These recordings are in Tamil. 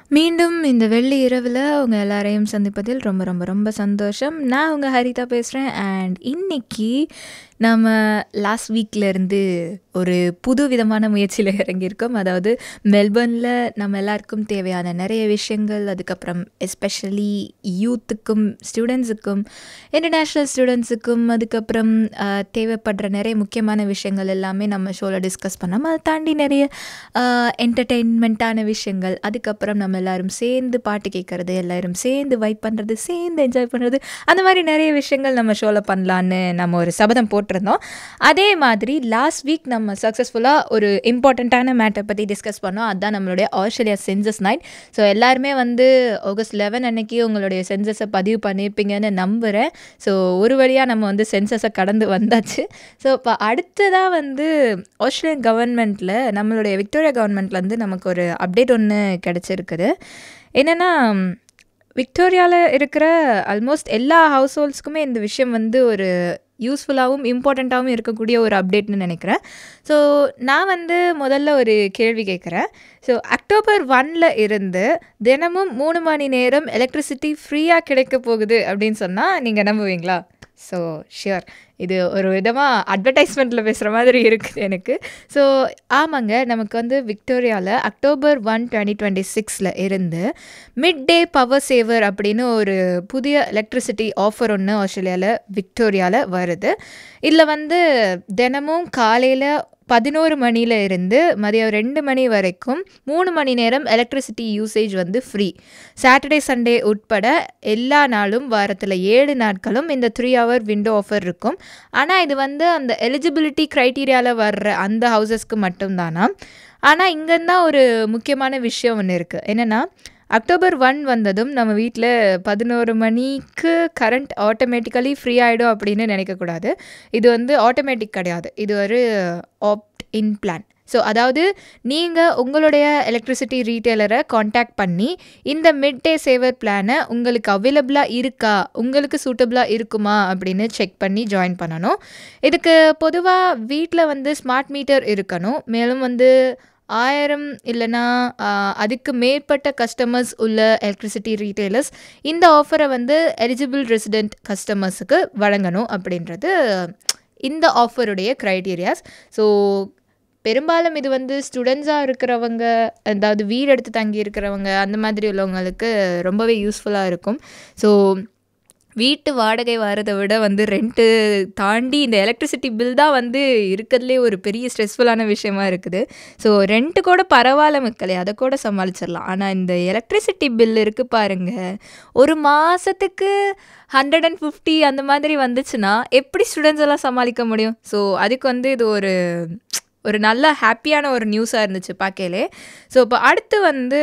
மீண்டும் இந்த வெள்ளி இரவில் உங்கள் எல்லாரையும் சந்திப்பதில் ரொம்ப ரொம்ப ரொம்ப சந்தோஷம் நான் உங்கள் ஹரிதா பேசுகிறேன் அண்ட் இன்னைக்கு நம்ம லாஸ்ட் வீக்லேருந்து ஒரு புது விதமான முயற்சியில் இறங்கியிருக்கோம் அதாவது மெல்பர்னில் நம்ம எல்லாருக்கும் தேவையான நிறைய விஷயங்கள் அதுக்கப்புறம் எஸ்பெஷலி யூத்துக்கும் ஸ்டூடெண்ட்ஸுக்கும் இன்டர்நேஷ்னல் ஸ்டூடெண்ட்ஸுக்கும் அதுக்கப்புறம் அஹ், தேவைப்படுற நிறைய முக்கியமான விஷயங்கள் எல்லாமே நம்ம ஷோவில் டிஸ்கஸ் பண்ணோம் அதை தாண்டி நிறைய என்டர்டெயின்மெண்ட்டான விஷயங்கள் அதுக்கப்புறம் நம்ம எல்லாரும் சேர்ந்து பாட்டு கேட்குறது எல்லாரும் சேர்ந்து வைப் பண்ணுறது சேர்ந்து என்ஜாய் பண்ணுறது அந்த மாதிரி நிறைய விஷயங்கள் நம்ம ஷோவில் பண்ணலான்னு நம்ம ஒரு சபதம் போட்டிருந்தோம் அதே மாதிரி லாஸ்ட் வீக் நம்ம சக்ஸஸ்ஃபுல்லாக ஒரு இம்பார்ட்டண்ட்டான மேட்டர் பற்றி டிஸ்கஸ் பண்ணோம் அதுதான் நம்மளுடைய ஆஸ்திரேலியா சென்சஸ் நைட் ஸோ எல்லாருமே வந்து ஆகஸ்ட் லெவன் அன்னைக்கு உங்களுடைய சென்சஸை பதிவு பண்ணியிருப்பீங்கன்னு நம்புகிறேன் ஸோ ஒரு வழியாக நம்ம வந்து சென்சஸை கடந்து வந்தாச்சு ஸோ இப்போ அடுத்ததாக வந்து ஆஸ்திரேலியன் கவர்மெண்ட்டில் நம்மளுடைய விக்டோரியா கவர்மெண்ட்லேருந்து நமக்கு ஒரு அப்டேட் ஒன்று கிடச்சிருக்குது என்னென்னா விக்டோரியாவில் இருக்கிற ஆல்மோஸ்ட் எல்லா ஹவுஸ் ஹோல்ட்ஸ்க்குமே இந்த விஷயம் வந்து ஒரு யூஸ்ஃபுல்லாகவும் இம்பார்ட்டண்ட்டாகவும் இருக்கக்கூடிய ஒரு அப்டேட்னு நினைக்கிறேன் ஸோ நான் வந்து முதல்ல ஒரு கேள்வி கேட்குறேன் ஸோ அக்டோபர் ஒன்ல இருந்து தினமும் மூணு மணி நேரம் எலக்ட்ரிசிட்டி ஃப்ரீயாக கிடைக்க போகுது அப்படின்னு சொன்னால் நீங்கள் நம்புவீங்களா ஸோ ஷியோர் இது ஒரு விதமாக அட்வர்டைஸ்மெண்ட்டில் பேசுகிற மாதிரி இருக்குது எனக்கு ஸோ ஆமாங்க நமக்கு வந்து விக்டோரியாவில் அக்டோபர் ஒன் டுவெண்ட்டி டுவெண்ட்டி சிக்ஸில் இருந்து மிட் டே பவர் சேவர் அப்படின்னு ஒரு புதிய எலக்ட்ரிசிட்டி ஆஃபர் ஒன்று ஆஸ்திரேலியாவில் விக்டோரியாவில் வருது இதில் வந்து தினமும் காலையில் பதினோரு மணியில் இருந்து மதியம் ரெண்டு மணி வரைக்கும் மூணு மணி நேரம் எலக்ட்ரிசிட்டி யூசேஜ் வந்து ஃப்ரீ சாட்டர்டே சண்டே உட்பட எல்லா நாளும் வாரத்தில் ஏழு நாட்களும் இந்த த்ரீ ஹவர் விண்டோ ஆஃபர் இருக்கும் ஆனால் இது வந்து அந்த எலிஜிபிலிட்டி க்ரைட்டீரியாவில் வர்ற அந்த ஹவுசஸ்க்கு மட்டும்தானா ஆனால் இங்கேருந்தான் ஒரு முக்கியமான விஷயம் ஒன்று இருக்குது என்னென்னா அக்டோபர் ஒன் வந்ததும் நம்ம வீட்டில் பதினோரு மணிக்கு கரண்ட் ஆட்டோமேட்டிக்கலி ஃப்ரீ ஆகிடும் அப்படின்னு நினைக்கக்கூடாது இது வந்து ஆட்டோமேட்டிக் கிடையாது இது ஒரு ஆப்ட் இன் பிளான் ஸோ அதாவது நீங்கள் உங்களுடைய எலக்ட்ரிசிட்டி ரீட்டைலரை காண்டாக்ட் பண்ணி இந்த மிட் டே சேவர் பிளானை உங்களுக்கு அவைலபிளாக இருக்கா உங்களுக்கு சூட்டபிளாக இருக்குமா அப்படின்னு செக் பண்ணி ஜாயின் பண்ணணும் இதுக்கு பொதுவாக வீட்டில் வந்து ஸ்மார்ட் மீட்டர் இருக்கணும் மேலும் வந்து ஆயிரம் இல்லைனா அதுக்கு மேற்பட்ட கஸ்டமர்ஸ் உள்ள எலக்ட்ரிசிட்டி ரீட்டைலர்ஸ் இந்த ஆஃபரை வந்து எலிஜிபிள் ரெசிடென்ட் கஸ்டமர்ஸுக்கு வழங்கணும் அப்படின்றது இந்த ஆஃபருடைய க்ரைட்டீரியாஸ் ஸோ பெரும்பாலும் இது வந்து ஸ்டூடெண்ட்ஸாக இருக்கிறவங்க அதாவது வீடு எடுத்து தங்கி இருக்கிறவங்க அந்த மாதிரி உள்ளவங்களுக்கு ரொம்பவே யூஸ்ஃபுல்லாக இருக்கும் ஸோ வீட்டு வாடகை வரதை விட வந்து ரெண்ட்டு தாண்டி இந்த எலக்ட்ரிசிட்டி பில் தான் வந்து இருக்கிறதுலே ஒரு பெரிய ஸ்ட்ரெஸ்ஃபுல்லான விஷயமா இருக்குது ஸோ ரெண்ட்டு கூட பரவாயில்ல மக்களே அதை கூட சமாளிச்சிடலாம் ஆனால் இந்த எலக்ட்ரிசிட்டி பில் இருக்குது பாருங்க ஒரு மாதத்துக்கு ஹண்ட்ரட் அண்ட் ஃபிஃப்டி அந்த மாதிரி வந்துச்சுன்னா எப்படி ஸ்டூடெண்ட்ஸ் எல்லாம் சமாளிக்க முடியும் ஸோ அதுக்கு வந்து இது ஒரு ஒரு நல்ல ஹாப்பியான ஒரு நியூஸாக இருந்துச்சு பார்க்கலே ஸோ இப்போ அடுத்து வந்து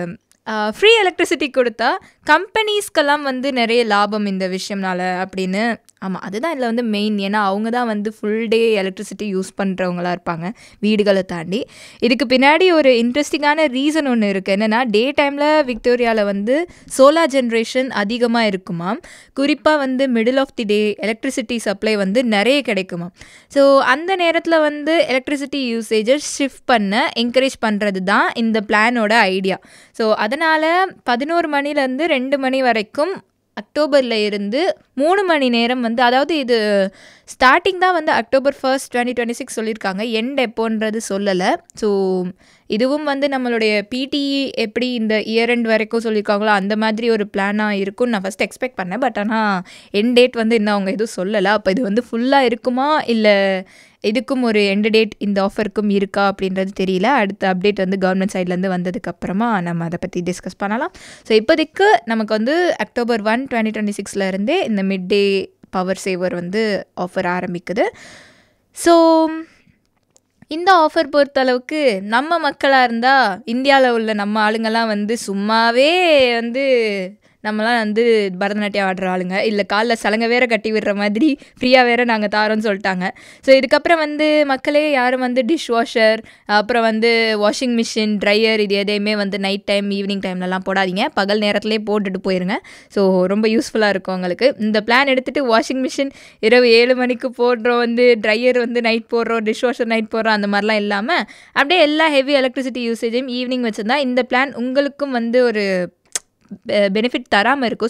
ஃப்ரீ எலக்ட்ரிசிட்டி கொடுத்தா கம்பெனிஸ்க்கெல்லாம் வந்து நிறைய லாபம் இந்த விஷயம்னால அப்படின்னு ஆமாம் அதுதான் இதில் வந்து மெயின் ஏன்னா அவங்க தான் வந்து ஃபுல் டே எலக்ட்ரிசிட்டி யூஸ் பண்ணுறவங்களா இருப்பாங்க வீடுகளை தாண்டி இதுக்கு பின்னாடி ஒரு இன்ட்ரெஸ்டிங்கான ரீசன் ஒன்று இருக்குது என்னென்னா டே டைமில் விக்டோரியாவில் வந்து சோலார் ஜென்ரேஷன் அதிகமாக இருக்குமாம் குறிப்பாக வந்து middle of the day electricity supply வந்து நிறைய கிடைக்குமா ஸோ அந்த நேரத்தில் வந்து எலக்ட்ரிசிட்டி யூசேஜை ஷிஃப்ட் பண்ண என்கரேஜ் பண்ணுறது தான் இந்த பிளானோட ஐடியா ஸோ அதனால் பதினோரு மணிலேருந்து ரெண்டு மணி வரைக்கும் அக்டோபரில் இருந்து மூணு மணி நேரம் வந்து அதாவது இது ஸ்டார்டிங் தான் வந்து October first twenty twenty six சொல்லியிருக்காங்க எண்ட் எப்போன்றது சொல்லலை ஸோ இதுவும் வந்து நம்மளுடைய பிடிஇ எப்படி இந்த இயர் எண்ட் வரைக்கும் சொல்லியிருக்காங்களோ அந்த மாதிரி ஒரு பிளானாக இருக்கும்னு நான் ஃபஸ்ட் எக்ஸ்பெக்ட் பண்ணேன் பட் ஆனால் எண்ட் டேட் வந்து இன்னும் அவங்க எதுவும் சொல்லலை அப்போ இது வந்து ஃபுல்லாக இருக்குமா இல்லை இதுக்கும் ஒரு எண்டு டேட் இந்த ஆஃபருக்கும் இருக்கா அப்படின்றது தெரியல அடுத்த அப்டேட் வந்து கவர்மெண்ட் சைட்லேருந்து வந்ததுக்கப்புறமா நம்ம அதை பற்றி டிஸ்கஸ் பண்ணலாம் ஸோ இப்போதைக்கு நமக்கு வந்து அக்டோபர் ஒன் டுவெண்ட்டி டுவெண்ட்டி சிக்ஸ்லேருந்தே இந்த மிட் டே பவர் சேவர் வந்து ஆஃபர் ஆரம்பிக்குது ஸோ இந்த ஆஃபர் பொறுத்தளவுக்கு நம்ம மக்களாக இருந்தால் இந்தியாவில் உள்ள நம்ம ஆளுங்கெல்லாம் வந்து சும்மாவே வந்து நம்மலாம் வந்து பரதநாட்டியம் ஆடுற ஆளுங்க இல்லை காலில் சலங்கை வேற கட்டி விடுற மாதிரி ஃப்ரீயாக வேற நாங்கள் தாரோன்னு சொல்லிட்டாங்க ஸோ இதுக்கப்புறம் வந்து மக்களே யாரும் வந்து டிஷ் வாஷர் அப்புறம் வந்து வாஷிங் மிஷின் ட்ரையர் இது எதையுமே வந்து நைட் டைம் ஈவினிங் டைம்லலாம் போடாதீங்க பகல் நேரத்துலேயே போட்டுட்டு போயிருங்க ஸோ ரொம்ப யூஸ்ஃபுல்லாக இருக்கும் உங்களுக்கு இந்த பிளான் எடுத்துகிட்டு வாஷிங் மிஷின் இரவு ஏழு மணிக்கு போடுறோம் வந்து ட்ரையர் வந்து நைட் போடுறோம் டிஷ் வாஷர் நைட் போடுறோம் அந்த மாதிரிலாம் இல்லாமல் அப்படியே எல்லா ஹெவி எலக்ட்ரிசிட்டி யூசேஜையும் ஈவினிங் வச்சுருந்தா இந்த பிளான் உங்களுக்கும் வந்து ஒரு பெனிஃபிட் தராமல் இருக்கும்